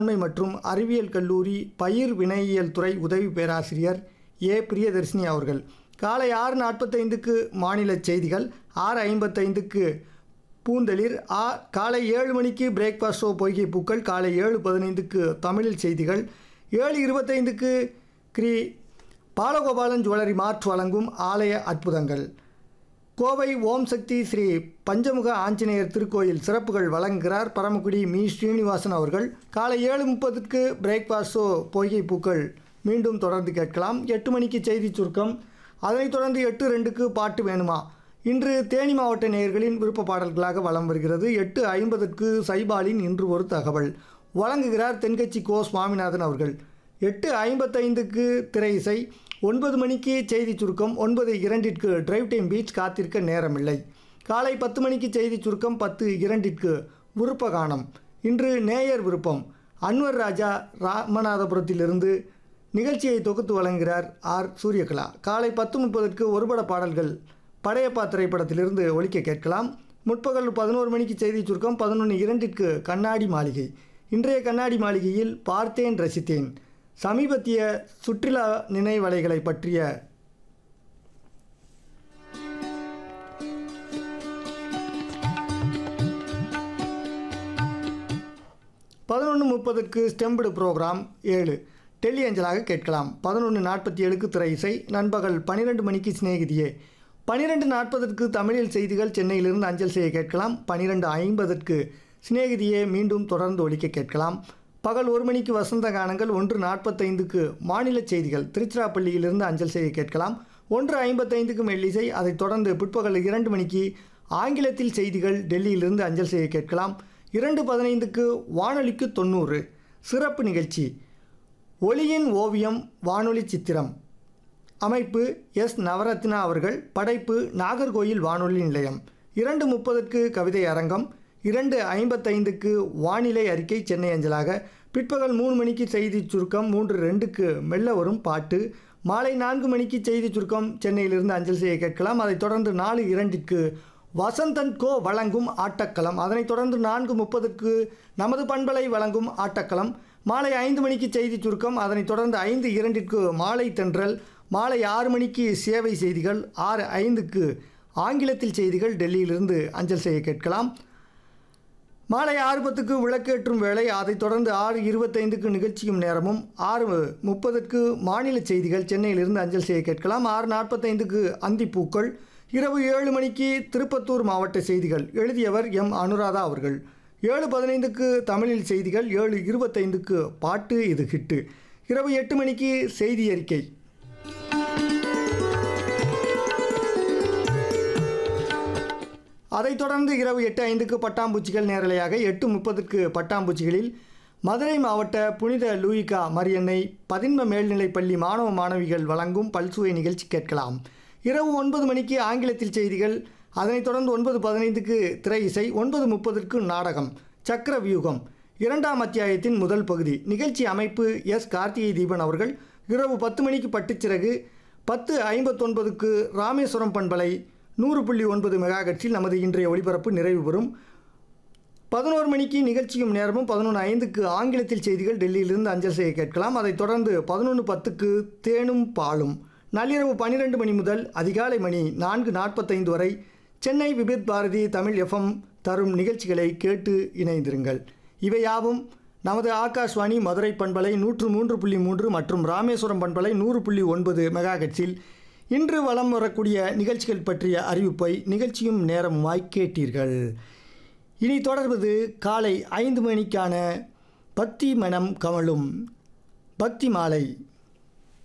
வேளாண்மை மற்றும் அறிவியல் கல்லூரி பயிர் வினையியல் துறை உதவி பேராசிரியர் ஏ பிரியதர்ஷினி அவர்கள் காலை ஆறு நாற்பத்தைந்துக்கு மாநில செய்திகள் ஆறு ஐம்பத்தைந்துக்கு பூந்தளிர் ஆ காலை ஏழு மணிக்கு பிரேக்ஃபாஸ்ட் ஷோ பொய்கை பூக்கள் காலை ஏழு பதினைந்துக்கு தமிழில் செய்திகள் ஏழு இருபத்தைந்துக்கு கிரி பாலகோபாலன் ஜுவல்லரி மார்ட் வழங்கும் ஆலய அற்புதங்கள் கோவை ஓம் சக்தி ஸ்ரீ பஞ்சமுக ஆஞ்சநேயர் திருக்கோயில் சிறப்புகள் வழங்குகிறார் பரமக்குடி மீ ஸ்ரீனிவாசன் அவர்கள் காலை ஏழு முப்பதுக்கு பிரேக்ஃபாஸ்ட் ஷோ பொய்கை பூக்கள் மீண்டும் தொடர்ந்து கேட்கலாம் எட்டு மணிக்கு செய்தி சுருக்கம் அதனைத் தொடர்ந்து எட்டு ரெண்டுக்கு பாட்டு வேணுமா இன்று தேனி மாவட்ட நேயர்களின் விருப்ப பாடல்களாக வலம் வருகிறது எட்டு ஐம்பதுக்கு சைபாலின் இன்று ஒரு தகவல் வழங்குகிறார் தென்கட்சி கோ சுவாமிநாதன் அவர்கள் எட்டு ஐம்பத்தைந்துக்கு திரை இசை ஒன்பது மணிக்கு செய்தி சுருக்கம் ஒன்பது இரண்டிற்கு டிரைவ் டைம் பீச் காத்திருக்க நேரமில்லை காலை பத்து மணிக்கு செய்தி சுருக்கம் பத்து இரண்டிற்கு விருப்ப கானம் இன்று நேயர் விருப்பம் அன்வர் ராஜா ராமநாதபுரத்திலிருந்து நிகழ்ச்சியை தொகுத்து வழங்குகிறார் ஆர் சூரியகலா காலை பத்து முப்பதுக்கு ஒருபட பாடல்கள் படையப்பா திரைப்படத்திலிருந்து ஒலிக்க கேட்கலாம் முற்பகல் பதினோரு மணிக்கு செய்தி சுருக்கம் பதினொன்று இரண்டிற்கு கண்ணாடி மாளிகை இன்றைய கண்ணாடி மாளிகையில் பார்த்தேன் ரசித்தேன் சமீபத்திய சுற்றுலா நினைவலைகளை பற்றிய பதினொன்று முப்பதுக்கு ஸ்டெம்படு ப்ரோக்ராம் ஏழு டெல்லி அஞ்சலாக கேட்கலாம் பதினொன்று நாற்பத்தி ஏழுக்கு திரை இசை நண்பகல் பன்னிரெண்டு மணிக்கு சிநேகிதியே பன்னிரெண்டு நாற்பதற்கு தமிழில் செய்திகள் சென்னையிலிருந்து அஞ்சல் செய்ய கேட்கலாம் பன்னிரெண்டு ஐம்பதற்கு சிநேகிதியே மீண்டும் தொடர்ந்து ஒலிக்க கேட்கலாம் பகல் ஒரு மணிக்கு வசந்த கானங்கள் ஒன்று நாற்பத்தைந்துக்கு மாநில செய்திகள் திருச்சிராப்பள்ளியிலிருந்து அஞ்சல் செய்ய கேட்கலாம் ஒன்று ஐம்பத்தைந்துக்கு மெல்லிசை அதைத் தொடர்ந்து பிற்பகல் இரண்டு மணிக்கு ஆங்கிலத்தில் செய்திகள் டெல்லியிலிருந்து அஞ்சல் செய்ய கேட்கலாம் இரண்டு பதினைந்துக்கு வானொலிக்கு தொண்ணூறு சிறப்பு நிகழ்ச்சி ஒளியின் ஓவியம் வானொலி சித்திரம் அமைப்பு எஸ் நவரத்னா அவர்கள் படைப்பு நாகர்கோயில் வானொலி நிலையம் இரண்டு முப்பதுக்கு கவிதை அரங்கம் இரண்டு ஐம்பத்தைந்துக்கு வானிலை அறிக்கை சென்னை அஞ்சலாக பிற்பகல் மூணு மணிக்கு செய்தி சுருக்கம் மூன்று ரெண்டுக்கு மெல்ல வரும் பாட்டு மாலை நான்கு மணிக்கு செய்தி சுருக்கம் சென்னையிலிருந்து அஞ்சல் செய்ய கேட்கலாம் அதைத் தொடர்ந்து நாலு இரண்டிற்கு வசந்தன் கோ வழங்கும் ஆட்டக்களம் அதனைத் தொடர்ந்து நான்கு முப்பதுக்கு நமது பண்பலை வழங்கும் ஆட்டக்களம் மாலை ஐந்து மணிக்கு செய்தி சுருக்கம் அதனைத் தொடர்ந்து ஐந்து இரண்டிற்கு மாலை தென்றல் மாலை ஆறு மணிக்கு சேவை செய்திகள் ஆறு ஐந்துக்கு ஆங்கிலத்தில் செய்திகள் டெல்லியிலிருந்து அஞ்சல் செய்ய கேட்கலாம் மாலை ஆறு பத்துக்கு விளக்கேற்றும் வேலை அதைத் தொடர்ந்து ஆறு இருபத்தைந்துக்கு நிகழ்ச்சியும் நேரமும் ஆறு முப்பதுக்கு மாநில செய்திகள் சென்னையிலிருந்து அஞ்சல் செய்ய கேட்கலாம் ஆறு நாற்பத்தைந்துக்கு அந்திப்பூக்கள் இரவு ஏழு மணிக்கு திருப்பத்தூர் மாவட்ட செய்திகள் எழுதியவர் எம் அனுராதா அவர்கள் ஏழு பதினைந்துக்கு தமிழில் செய்திகள் ஏழு இருபத்தைந்துக்கு பாட்டு இது ஹிட்டு இரவு எட்டு மணிக்கு செய்தி அறிக்கை அதைத் தொடர்ந்து இரவு எட்டு ஐந்துக்கு பட்டாம்பூச்சிகள் நேரலையாக எட்டு முப்பதுக்கு பட்டாம்பூச்சிகளில் மதுரை மாவட்ட புனித லூயிகா மரியன்னை பதின்ம மேல்நிலைப்பள்ளி மாணவ மாணவிகள் வழங்கும் பல்சுவை நிகழ்ச்சி கேட்கலாம் இரவு ஒன்பது மணிக்கு ஆங்கிலத்தில் செய்திகள் அதனைத் தொடர்ந்து ஒன்பது பதினைந்துக்கு திரை இசை ஒன்பது முப்பதுக்கு நாடகம் சக்கர வியூகம் இரண்டாம் அத்தியாயத்தின் முதல் பகுதி நிகழ்ச்சி அமைப்பு எஸ் கார்த்திகை தீபன் அவர்கள் இரவு பத்து மணிக்கு பட்டுச்சிறகு பத்து ஐம்பத்தொன்பதுக்கு ராமேஸ்வரம் பண்பலை நூறு புள்ளி ஒன்பது மெகாகட்சில் நமது இன்றைய ஒளிபரப்பு நிறைவு பெறும் பதினோரு மணிக்கு நிகழ்ச்சியும் நேரமும் பதினொன்று ஐந்துக்கு ஆங்கிலத்தில் செய்திகள் டெல்லியிலிருந்து அஞ்சல் செய்ய கேட்கலாம் அதைத் தொடர்ந்து பதினொன்று பத்துக்கு தேனும் பாலும் நள்ளிரவு பன்னிரெண்டு மணி முதல் அதிகாலை மணி நான்கு நாற்பத்தைந்து வரை சென்னை விபித் பாரதி தமிழ் எஃப்எம் தரும் நிகழ்ச்சிகளை கேட்டு இணைந்திருங்கள் இவையாவும் நமது ஆகாஷ்வாணி மதுரை பண்பலை நூற்று மூன்று புள்ளி மூன்று மற்றும் ராமேஸ்வரம் பண்பலை நூறு புள்ளி ஒன்பது மெகாகட்சில் இன்று வலம் வரக்கூடிய நிகழ்ச்சிகள் பற்றிய அறிவிப்பை நிகழ்ச்சியும் நேரமுமாய் கேட்டீர்கள் இனி தொடர்வது காலை ஐந்து மணிக்கான பக்தி மனம் கமலும் பக்தி மாலை